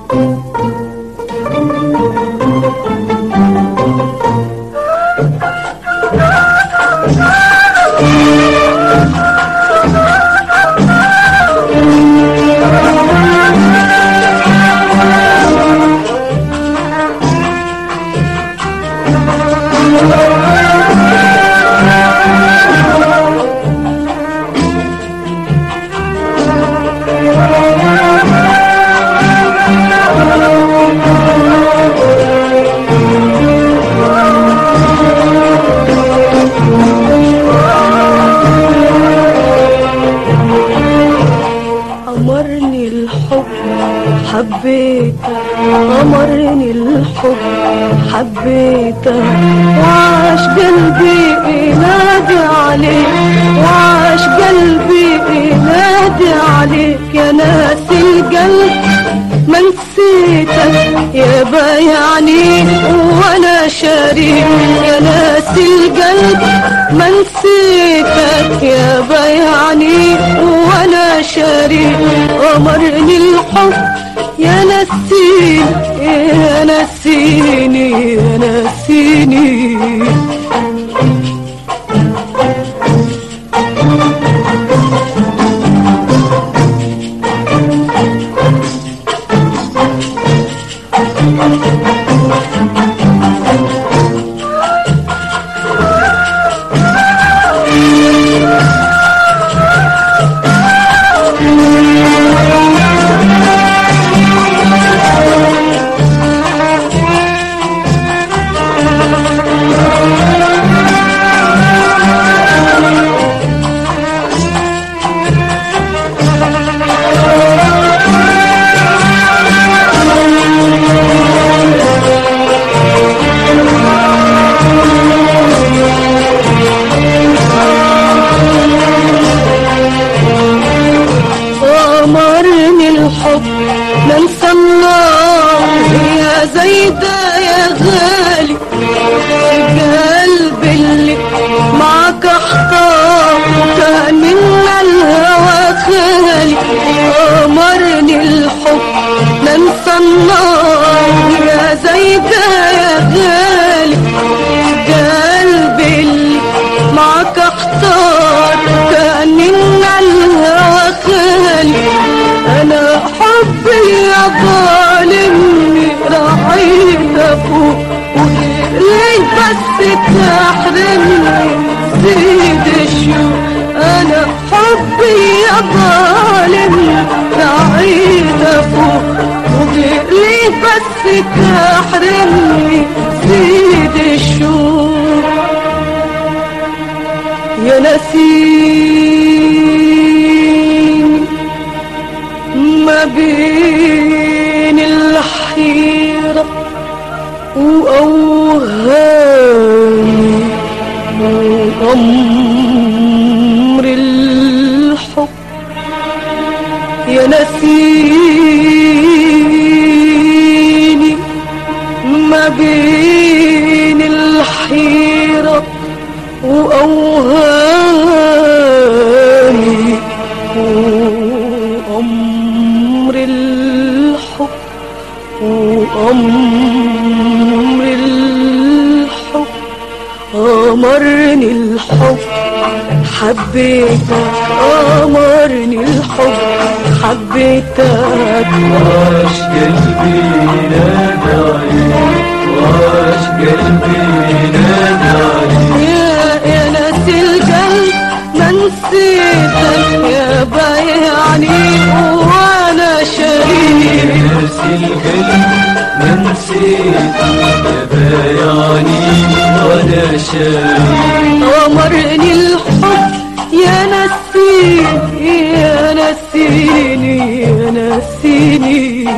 أمرني الحب حبيته أمرني الحب حبيته وعاش قلبي ينادي عليك وعاش قلبي ينادي عليك يا ناس القلب ما نسيتك يا بايعني وانا شريك يا ناس القلب ما نسيتك يا بايعني وانا شريك امرني الحب يا نسيني يا نسيني يا نسيني أمرني الحب ننسى النار يا زيدة يا غالي القلب اللي معك احتار كان منا الهوى خالي أمرني الحب ننسى النار يا زيدة يا غالي قلبي اللي معك اختار كان منا الهوى خالي انا حبي يا ظالمني راعيت افوق ليه بس تحرمني زيد الشوق انا حبي يا ظالمني راعيت افوق ليه بس تحرمني زيد الشوق يا نسيم ما بين الحيرة وأوهامي وأمر الحب يا نسيني ما بين الحيرة وأوهامي وأمر الحب وأمر الحب أمرني الحب حبيتك أمرني الحب حبيتك وعاش قلبي نادى عليك وعاش قلبي نادى عليك يا يا ناس القلب ما نسيتك يا بايعني وانا شريك ناس القلب ما نسيت يا بايعني وانا شايف أمرني الحب يا نسيني يا نسيني يا نسيني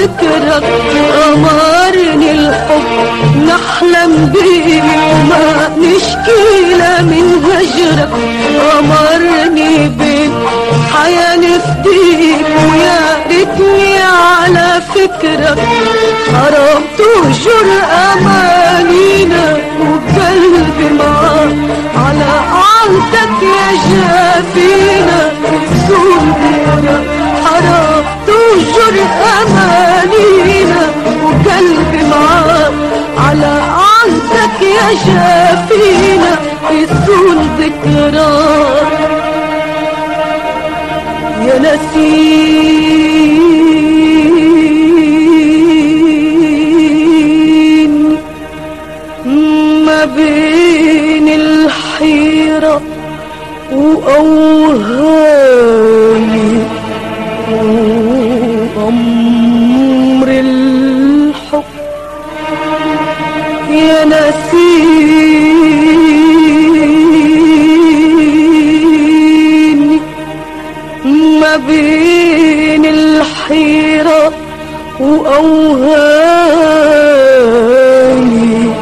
فكرك أمرني الحب نحلم بيه وما نشكي لا من هجرك أمرني بيك حياة نفديك ويا ريتني على فكرك حرام تهجر أمانينا وقلبي معاك على عهدك يا جافينا السوق حرام تهجر أمانينا وقلبي معاك على عهدك يا جافينا السوق ذكراك يا نسيم ما بين الحيرة وأوهامي وأمر الحب يا نسيني ما بين الحيرة وأوهامي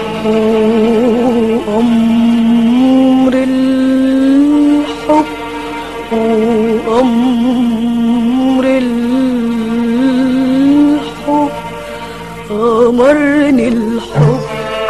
وأمر الحب وأمر الحب أمرني الحب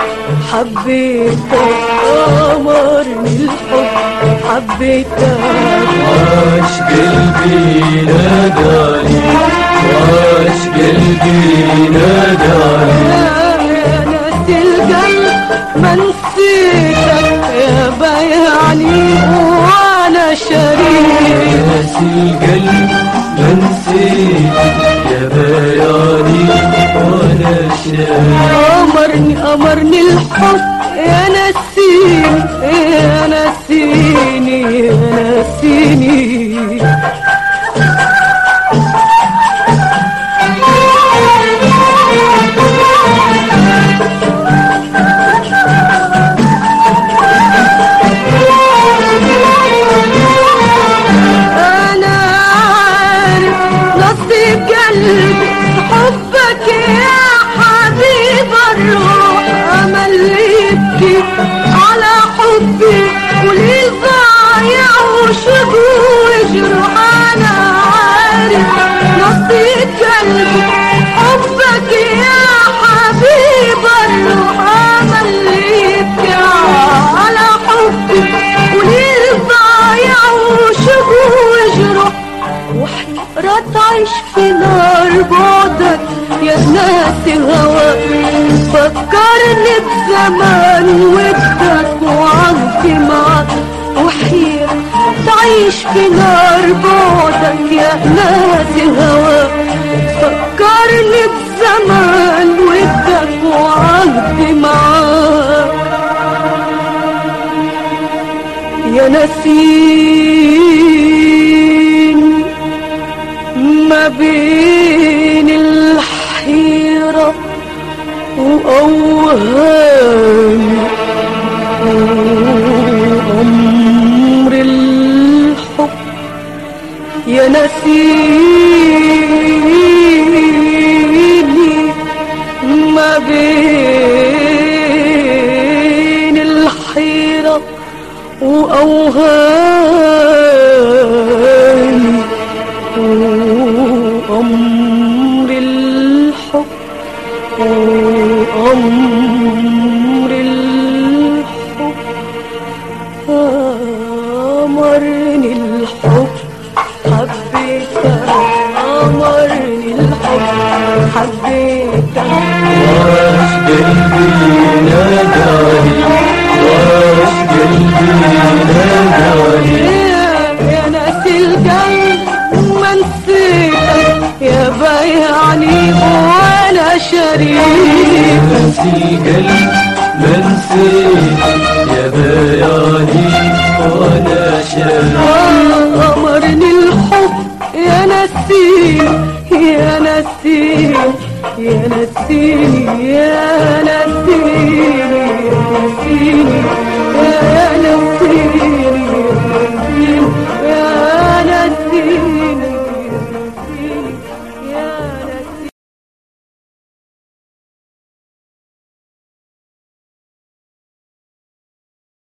حبيتك أمرني الحب حبيتك عاش قلبي ناداني عاش قلبي ناداني يا ناس القلب ما نسيتك يا بيعني وانا شريك ناس القلب ما نسيت يا بياني وانا شايف امرني امرني الحب يا نسيني يا نسيني يا نسيني انا عارف نصيب قلبي حبك يا حبيب الروح امل يبكي على حبي وليل ضايع وشوق وجروح انا عارف نصيب قلبي حبك يا حبيب الروح امل يبكي على حبي وليل ضايع وشوق وجروح وحيرة تعيش في نار بعدك يا ناس الهوى فكرني بزمان ودك وعمتي معك وحيرة تعيش في نار بعدك يا ناس الهوى فكرني بزمان ودك وعمتي معك يا نسيم ما بين الحيرة وأوهامي وأمر الحب يا نسيني ما بين الحيرة وأوهامي وأمر الحب وأمر الحب أمرني الحب حبيتك أمرني الحب حبيتك عاش قلبي ناداني عاش قلبي ناداني يا يا ناس القلب ما نسيتك يا بيعني وانا شريك ناس القلب ما نسيت يا بياني وانا شايف أمرني الحب يا نسيم يا نسيم يا نسيم يا